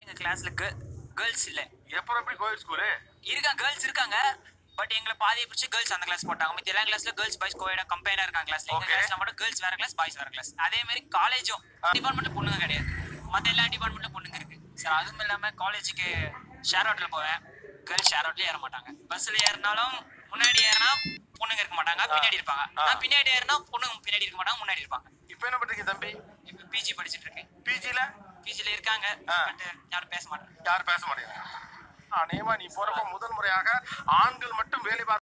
எங்க கிளாஸ்ல கேர்ள்ஸ் இல்ல எப்பறம் எப்படி கோயில் ஸ்கூலு இருக்காங்க கேர்ள்ஸ் இருக்காங்க பட் எங்களை பாதியை பிடிச்சி கேர்ள்ஸ் அந்த கிளாஸ் போட்டாங்க மத்த எல்லா கிளாஸ்ல கேர்ள்ஸ் பாய்ஸ் கோயடா கம்பைனா இருக்காங்க கிளாஸ்ல எங்க Okay. கிளாஸ்ல மட்டும் கேர்ள்ஸ் வேற கிளாஸ் பாய்ஸ் வேற கிளாஸ் அதே மாதிரி காலேஜும் டிபார்ட்மெண்ட்ல பொண்ணுங்க கிடையாது மத்த எல்லா டிபார்ட்மெண்ட்ல பொண்ணுங்க இருக்கு சார் அதுவும் இல்லாம காலேஜுக்கு ஷேர் ஆட்டோல போவேன் கேர்ள்ஸ் ஷேர் ஆட்டோல ஏற மாட்டாங்க பஸ்ல ஏறினாலும் முன்னாடி ஏறினா பொண்ணுங்க இருக்க மாட்டாங்க பின்னாடி இருப்பாங்க நான் பின்னாடி ஏறினா பொண்ணுங்க பின்னாடி இருக்க மாட்டாங்க முன்னாடி இருப்பாங்க இப்போ என்ன பண்றீங்க தம்பி இப்போ பிஜி படிச்சிட்டு இருக்கேன் பிஜில பிஜில இருக்காங்க ஆ. பட் யாரும் பேச மாட்டாங்க யாரும் பேச மாட்டேங்கிறாங்க அநேகமா நீ போறப்ப முதல் முறையாக ஆண்கள் மட்டும் வேலை பார்த்து